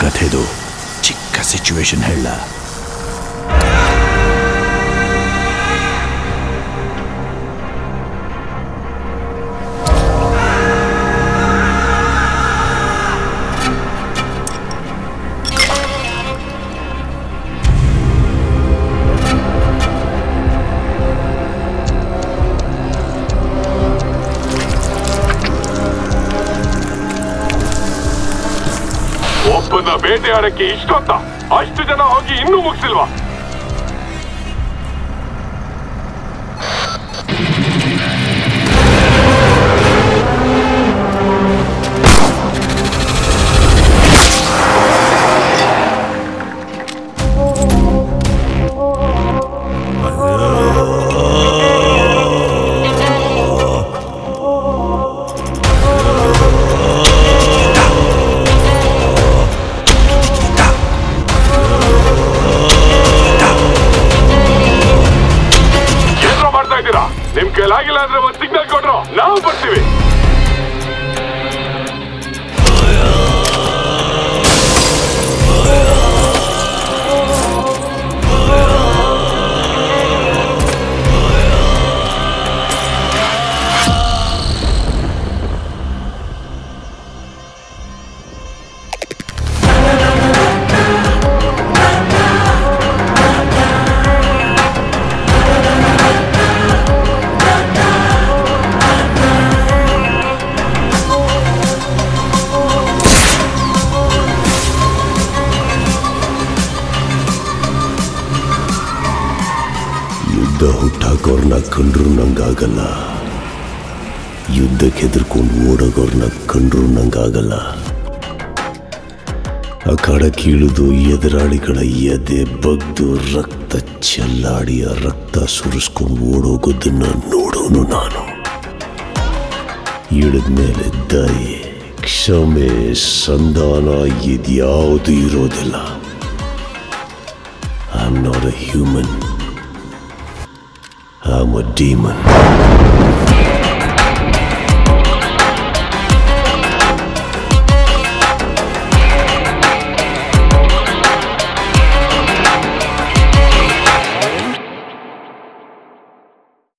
ಕಥೆದು ಚಿಕ್ಕ ಸಿಚುವೇಶನ್ ಹೇಳ ಒಬ್ಬನ ಬೇಟೆಯಾಡಕ್ಕೆ ಇಷ್ಟೊತ್ತ ಅಷ್ಟು ಜನ ಹೋಗಿ ಇನ್ನೂ ಮುಗಿಸಿಲ್ವಾ ಏನೋ ಮಾಡ್ತಾ ಇದ್ದೀರಾ ನಿಮ್ ಕೈಲಾಗಿಲ್ಲ ಅಂದ್ರೆ ಒಂದ್ ಸಿಗ್ನಲ್ ಕೊಟ್ರು ನಾವು ಬರ್ತೀವಿ ಯುದ್ಧ ಹುಟ್ಟಾಕೋರ್ನ ಕಂಡ್ರು ನಂಗಾಗಲ್ಲ ಯುದ್ಧಕ್ಕೆ ಹೆದರ್ಕೊಂಡು ಓಡೋಗೋರ್ನ ಕಂಡ್ರು ನಂಗಾಗಲ್ಲ ಅಖಾಡ ಕೀಳುದು ಎದುರಾಳಿಗಳ ಎದೆ ಬಗ್ದು ರಕ್ತ ಚೆಲ್ಲಾಡಿ ಆ ರಕ್ತ ಸುರಿಸ್ಕೊಂಡು ಓಡೋಗೋದನ್ನ ನೋಡೋನು ನಾನು ಇಳಿದ್ಮೇಲೆ ದಯೆ ಕ್ಷಮೆ ಸಂಧಾನ ಇದ್ಯಾವುದು ಇರೋದಿಲ್ಲ I am not a human I'm a demon.